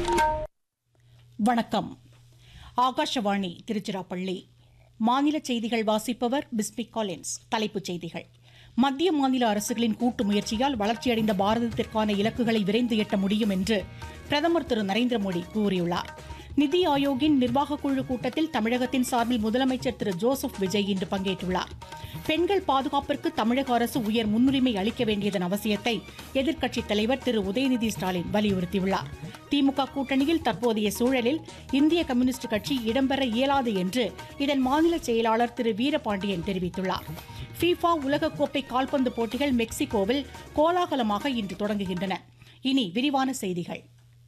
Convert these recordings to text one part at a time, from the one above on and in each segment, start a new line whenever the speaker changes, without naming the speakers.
வணக்கம் ஆகாஷவாணி திருச்சிராப்பள்ளி மாநில செய்திகள் வாசிப்பவர் பிஸ்மிக் காலின்ஸ் தலைப்புச் செய்திகள் மத்திய மாநில அரசுகளின் கூட்டு முயற்சியால் வளர்ச்சியடைந்த பாரதத்திற்கான இலக்குகளை விரைந்து எட்ட முடியும் என்று பிரதமர் திரு நரேந்திர மோடி கூறியுள்ளார் நிதி ஆயோக்கின் நிர்வாகக் குழு கூட்டத்தில் தமிழகத்தின் சார்பில் முதலமைச்சர் திரு ஜோசப் விஜய் இன்று பங்கேற்றுள்ளார் பெண்கள் பாதுகாப்பிற்கு தமிழக அரசு உயர் முன்னுரிமை அளிக்க வேண்டியதன் அவசியத்தை எதிர்க்கட்சித் தலைவர் திரு உதயநிதி ஸ்டாலின் வலியுறுத்தியுள்ளார் திமுக கூட்டணியில் தற்போதைய சூழலில் இந்திய கம்யூனிஸ்ட் கட்சி இடம்பெற இயலாது என்று இதன் மாநில செயலாளர் திரு வீரபாண்டியன் தெரிவித்துள்ளார் ஃபீஃபா உலகக்கோப்பை கால்பந்து போட்டிகள் மெக்சிகோவில் கோலாகலமாக இன்று தொடங்குகின்றன இனி விரிவான செய்திகள்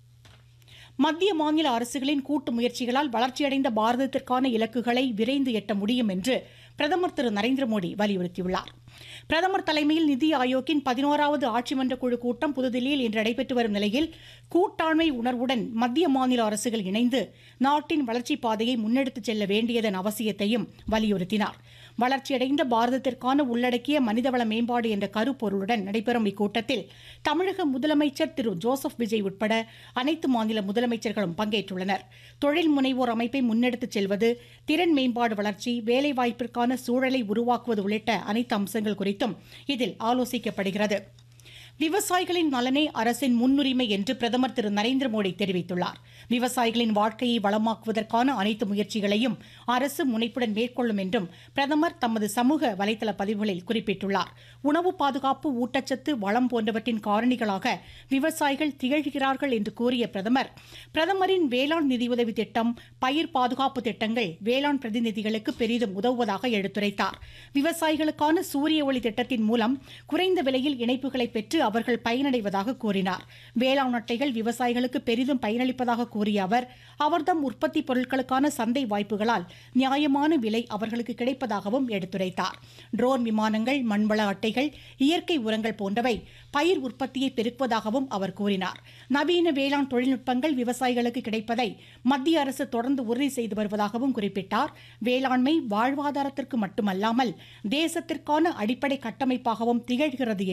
மத்திய மாநில அரசுகளின் கூட்டு முயற்சிகளால் வளர்ச்சியடைந்த பாரதத்திற்கான இலக்குகளை விரைந்து எட்ட முடியும் என்று பிரதமர் திரு நரேந்திர மோடி வலியுறுத்தியுள்ளார் பிரதமர் தலைமையில் நிதி ஆயோக்கின் பதினோராவது ஆட்சி மன்ற குழு கூட்டம் புதுதில்லியில் இன்று நடைபெற்று வரும் நிலையில் கூட்டாண்மை உணர்வுடன் மத்திய மாநில அரசுகள் இணைந்து நாட்டின் வளர்ச்சிப் பாதையை முன்னெடுத்துச் செல்ல வேண்டியதன் அவசியத்தையும் வலியுறுத்தினார் வளர்ச்சியடைந்த பாரதத்திற்கான உள்ளடக்கிய மனிதவள மேம்பாடு என்ற கருப்பொருளுடன் நடைபெறும் இக்கூட்டத்தில் தமிழக முதலமைச்சர் திரு ஜோசப் விஜய் உட்பட அனைத்து மாநில முதலமைச்சர்களும் பங்கேற்றுள்ளனர் தொழில் முனைவோர் அமைப்பை முன்னெடுத்துச் செல்வது திறன் மேம்பாடு வளர்ச்சி வேலைவாய்ப்பிற்கான சூழலை உருவாக்குவது உள்ளிட்ட அனைத்து அம்சங்கள் குறித்தும் இதில் ஆலோசிக்கப்படுகிறது விவசாயிகளின் நலனே அரசின் முன்னுரிமை என்று பிரதமர் திரு நரேந்திர மோடி தெரிவித்துள்ளார் விவசாயிகளின் வாழ்க்கையை வளமாக்குவதற்கான அனைத்து முயற்சிகளையும் அரசு முனைப்புடன் மேற்கொள்ளும் என்றும் பிரதமர் தமது சமூக வலைதள பதிவுகளில் குறிப்பிட்டுள்ளார் உணவு பாதுகாப்பு ஊட்டச்சத்து வளம் போன்றவற்றின் காரணிகளாக விவசாயிகள் திகழ்கிறார்கள் என்று கூறிய பிரதமர் பிரதமரின் வேளாண் நிதியுதவி திட்டம் பயிர் பாதுகாப்பு திட்டங்கள் வேளாண் பிரதிநிதிகளுக்கு பெரிதும் உதவுவதாக எடுத்துரைத்தார் விவசாயிகளுக்கான சூரிய ஒளி திட்டத்தின் மூலம் குறைந்த விலையில் இணைப்புகளை பெற்று அவர்கள் பயனடைவதாக கூறினார் வேளாண் அட்டைகள் விவசாயிகளுக்கு பெரிதும் பயனளிப்பதாக கூறிய அவர் அவர்தம் உற்பத்தி பொருட்களுக்கான சந்தை வாய்ப்புகளால் நியாயமான விலை அவர்களுக்கு கிடைப்பதாகவும் எடுத்துரைத்தார் ட்ரோன் விமானங்கள் மண்வள அட்டைகள் இயற்கை உரங்கள் போன்றவை பயிர் உற்பத்தியை பெருக்குவதாகவும் அவர் கூறினார் நவீன வேளாண் தொழில்நுட்பங்கள் விவசாயிகளுக்கு கிடைப்பதை மத்திய அரசு தொடர்ந்து உறுதி செய்து வருவதாகவும் குறிப்பிட்டார் வேளாண்மை வாழ்வாதாரத்திற்கு மட்டுமல்லாமல் தேசத்திற்கான அடிப்படை கட்டமைப்பாகவும் திகழ்கிறது